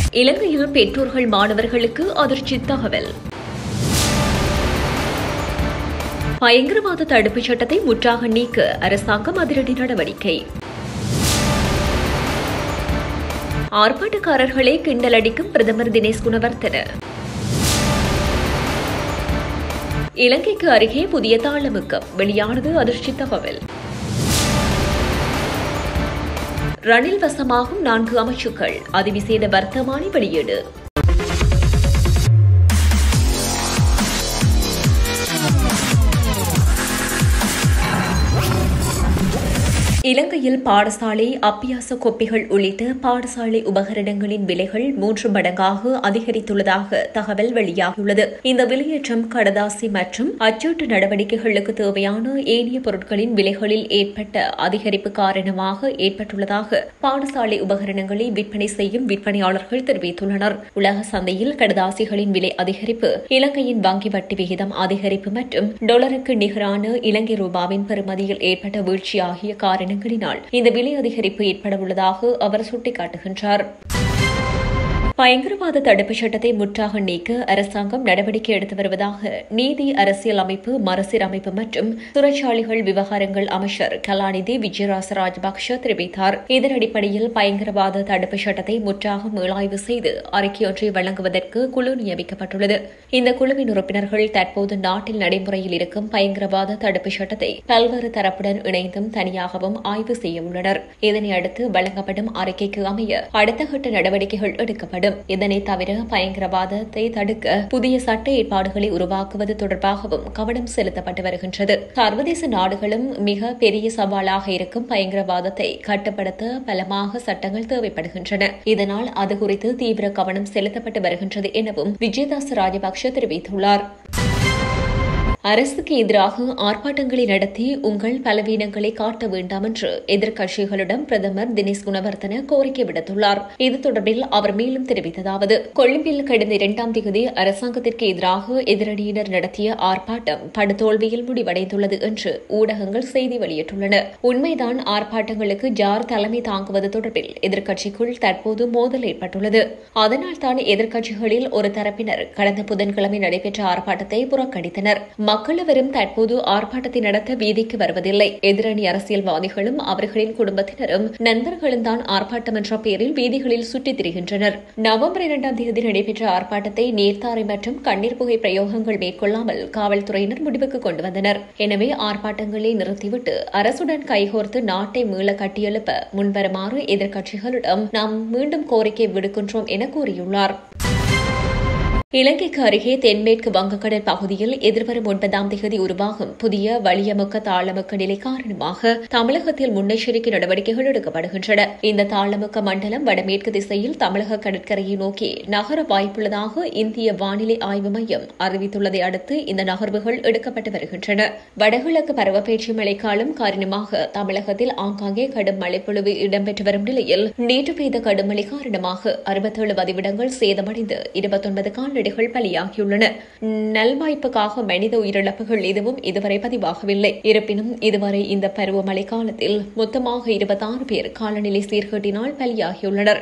இலங்கையில் பெற்றோர்கள் மாணவர்களுக்கு அதிர்ச்சி தகவல் பயங்கரவாத தடுப்புச் சட்டத்தை முற்றாக நீக்க அரசாங்கம் அதிரடி நடவடிக்கை ஆர்ப்பாட்டக்காரர்களை கிண்டல் அடிக்கும் பிரதமர் தினேஷ் குணவர்த்தன இலங்கைக்கு அருகே புதிய தாளமுக்கம் வெளியானது அதிர்ச்சி தகவல் ரணில் வசமாகும் நான்கு அமைச்சுக்கள் அதிவிசேட வர்த்தமானி வெளியீடு இலங்கையில் பாடசாலை அப்பியாச கொப்பிகள் உள்ளிட்ட பாடசாலை உபகரணங்களின் விலைகள் மூன்று மடங்காக அதிகரித்துள்ளதாக தகவல் வெளியாகியுள்ளது இந்த விலையேற்றம் கடதாசி மற்றும் அச்சீட்டு நடவடிக்கைகளுக்கு தேவையான ஏனைய பொருட்களின் விலைகளில் ஏற்பட்ட அதிகரிப்பு காரணமாக ஏற்பட்டுள்ளதாக பாடசாலை உபகரணங்களை விற்பனை செய்யும் விற்பனையாளர்கள் தெரிவித்துள்ளனர் உலக சந்தையில் கடதாசிகளின் விலை அதிகரிப்பு இலங்கையின் வங்கி வட்டி விகிதம் அதிகரிப்பு மற்றும் டாலருக்கு நிகரான இலங்கை ரூபாவின் பெறுமதியில் ஏற்பட்ட வீழ்ச்சி ஆகிய காரணங்களினால் இந்த விலை அதிகரிப்பு ஏற்படவுள்ளதாக அவர் சுட்டிக்காட்டுகின்றார் பயங்கரவாத தடுப்புச் சட்டத்தை முற்றாக நீக்க அரசாங்கம் நடவடிக்கை எடுத்து வருவதாக நீதி அரசியல் அமைப்பு மறுசீரமைப்பு மற்றும் சிறைச்சாலைகள் விவகாரங்கள் அமைச்சர் கலாநிதி விஜயராச ராஜபக்ஷ தெரிவித்தார் இதன் அடிப்படையில் பயங்கரவாத தடுப்புச் சட்டத்தை முற்றாக மீளாய்வு செய்து அறிக்கையொன்றை வழங்குவதற்கு குழு நியமிக்கப்பட்டுள்ளது இந்த குழுவின் உறுப்பினர்கள் தற்போது நாட்டில் நடைமுறையில் இருக்கும் பயங்கரவாத தடுப்புச் சட்டத்தை பல்வேறு தரப்புடன் இணைந்தும் தனியாகவும் ஆய்வு செய்ய உள்ளனர் இதனை அடுத்து வழங்கப்படும் அறிக்கைக்கு அமைய அடுத்த கட்ட நடவடிக்கைகள் எடுக்கப்படும் வேண்டும் இதனை தவிர பயங்கரவாதத்தை தடுக்க புதிய சட்ட ஏற்பாடுகளை உருவாக்குவது தொடர்பாகவும் கவனம் செலுத்தப்பட்டு வருகின்றது சர்வதேச நாடுகளும் மிக பெரிய சவாலாக இருக்கும் பயங்கரவாதத்தை கட்டுப்படுத்த பலமாக சட்டங்கள் தேவைப்படுகின்றன இதனால் அது குறித்து தீவிர கவனம் செலுத்தப்பட்டு வருகின்றது எனவும் விஜயதாஸ் ராஜபக்ஷ தெரிவித்துள்ளார் அரசுக்கு எதிராக ஆர்ப்பாட்டங்களை நடத்தி உங்கள் பலவீனங்களை காட்ட வேண்டாம் என்று எதிர்க்கட்சிகளிடம் பிரதமர் தினேஷ் குணவர்த்தன கோரிக்கை விடுத்துள்ளார் இது தொடர்பில் அவர் மேலும் தெரிவித்ததாவது கொழும்பில் கடந்த இரண்டாம் தேதி அரசாங்கத்திற்கு எதிராக எதிரணியினர் நடத்திய ஆர்ப்பாட்டம் படுதோல்வியில் முடிவடைந்துள்ளது என்று ஊடகங்கள் செய்தி வெளியிட்டுள்ளன உண்மைதான் ஆர்ப்பாட்டங்களுக்கு ஜார் தலைமை தாங்குவது தொடர்பில் எதிர்க்கட்சிக்குள் தற்போது மோதல் ஏற்பட்டுள்ளது அதனால் தான் எதிர்க்கட்சிகளில் ஒரு தரப்பினர் கடந்த புதன்கிழமை நடைபெற்ற ஆர்ப்பாட்டத்தை புறக்கணித்தனர் மக்களவரும் தற்போது ஆர்ப்பாட்டத்தை நடத்த வீதிக்கு வருவதில்லை எதிரணி அரசியல்வாதிகளும் அவர்களின் குடும்பத்தினரும் நண்பர்களும் தான் ஆர்ப்பாட்டம் என்ற பெயரில் வீதிகளில் சுற்றித் திரிகின்றனர் நவம்பர் இரண்டாம் தேதி நடைபெற்ற ஆர்ப்பாட்டத்தை நீர்த்தாரை மற்றும் கண்ணீர் புகை பிரயோகங்கள் மேற்கொள்ளாமல் காவல்துறையினர் முடிவுக்கு கொண்டு வந்தனர் எனவே ஆர்ப்பாட்டங்களை நிறுத்திவிட்டு அரசுடன் கைகோர்த்து நாட்டை மீள கட்டியெழுப்ப முன்வருமாறு எதிர்க்கட்சிகளிடம் நாம் மீண்டும் கோரிக்கை விடுக்கின்றோம் என கூறியுள்ளார் இலங்கைக்கு அருகே தென்மேற்கு வங்கக்கடல் பகுதியில் எதிர்வரும் ஒன்பதாம் தேதி உருவாகும் புதிய வளியமுக்க தாளமுக்க நிலை காரணமாக தமிழகத்தில் முன்னெச்சரிக்கை நடவடிக்கைகள் எடுக்கப்படுகின்றன இந்த தாளமுக்க மண்டலம் வடமேற்கு திசையில் தமிழக கடற்கரையை நோக்கி நகர வாய்ப்புள்ளதாக இந்திய வானிலை ஆய்வு மையம் அறிவித்துள்ளதை அடுத்து இந்த நகர்வுகள் எடுக்கப்பட்டு வருகின்றன வடகிழக்கு பருவப்பேச்சு மழைக்காலம் காரணமாக தமிழகத்தில் ஆங்காங்கே கடும் மழைப்பொழிவு இடம்பெற்று வரும் நிலையில் நேற்று பெய்த கடும் மழை காரணமாக அறுபத்தேழு பதிவிடங்கள் சேதமடைந்து இருபத்தொன்பது கால கால்நடைகள் பலியாகியுள்ளன நல்வாய்ப்புக்காக மனித உயிரிழப்புகள் எதுவும் இதுவரை பதிவாகவில்லை இருப்பினும் இதுவரை இந்த பருவமழை காலத்தில் மொத்தமாக இருபத்தாறு பேர் காலநிலை சீர்கேட்டினால் பலியாகியுள்ளனர்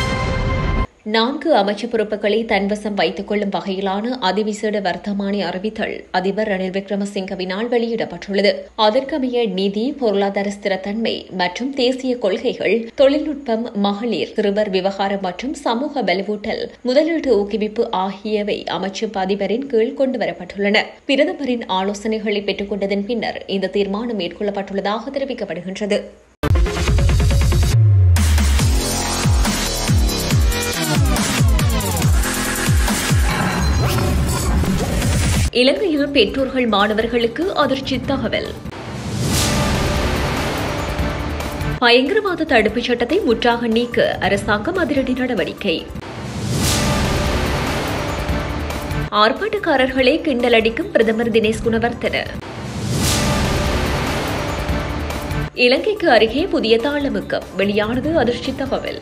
நான்கு அமைச்சு பொறுப்புகளை தன்வசம் வைத்துக் கொள்ளும் வகையிலான அதிவிசேட வர்த்தமானி அறிவித்தல் அதிபர் ரணில் விக்ரமசிங்கவினால் வெளியிடப்பட்டுள்ளது அதற்கமைய நிதி பொருளாதார ஸ்திரத்தன்மை மற்றும் தேசிய கொள்கைகள் தொழில்நுட்பம் மகளிர் சிறுவர் விவகாரம் மற்றும் சமூக வலுவூட்டல் முதலீட்டு ஊக்குவிப்பு ஆகியவை அமைச்சு அதிபரின் கீழ் கொண்டுவரப்பட்டுள்ளன பிரதமரின் ஆலோசனைகளை பெற்றுக் கொண்டதன் பின்னர் இந்த தீர்மானம் மேற்கொள்ளப்பட்டுள்ளதாக தெரிவிக்கப்படுகின்றது இலங்கையில் பெற்றோர்கள் மாணவர்களுக்கு அதிர்ச்சி தகவல் பயங்கரவாத தடுப்புச் சட்டத்தை முற்றாக நீக்க அரசாங்கம் அதிரடி நடவடிக்கை ஆர்ப்பாட்டக்காரர்களை கிண்டல் அடிக்கும் பிரதமர் தினேஷ் குணவர்த்தன இலங்கைக்கு அருகே புதிய தாளமுக்கம் வெளியானது அதிர்ச்சி தகவல்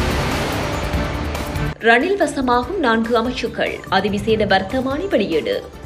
ரணில் வசமாகும் நான்கு அமைச்சுக்கள் அதிவிசேட வர்த்தமானி வெளியீடு